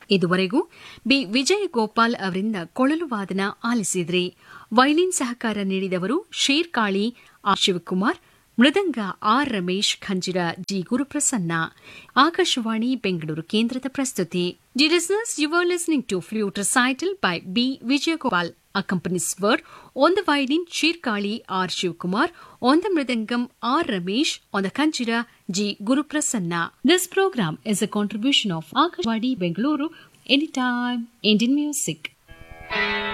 ಇದುವರೆಗೂ ಬಿ ವಿಜಯ ಗೋಪಾಲ್ ಅವರಿಂದ ಕೊಳಲು ವಾದನ ಆಲಿಸಿದ್ರಿ ವೈಲಿನ್ ಸಹಕಾರ ನೀಡಿದವರು Sherkali R Shivakumar mridanga R Ramesh khanjira G Guruprasanna Akashvani Bengaluru ಕೇಂದ್ರದ ಪ್ರಸ್ತುತಿ dear listeners you are listening to flute recital by B Vijayagopal accompanies word on the violin Shirkali R. Shivkumar, on the mridangam R. Ramesh, on the kanchira G. Guru Prasanna. This program is a contribution of Akashvadi Bengaluru, Anytime Indian Music.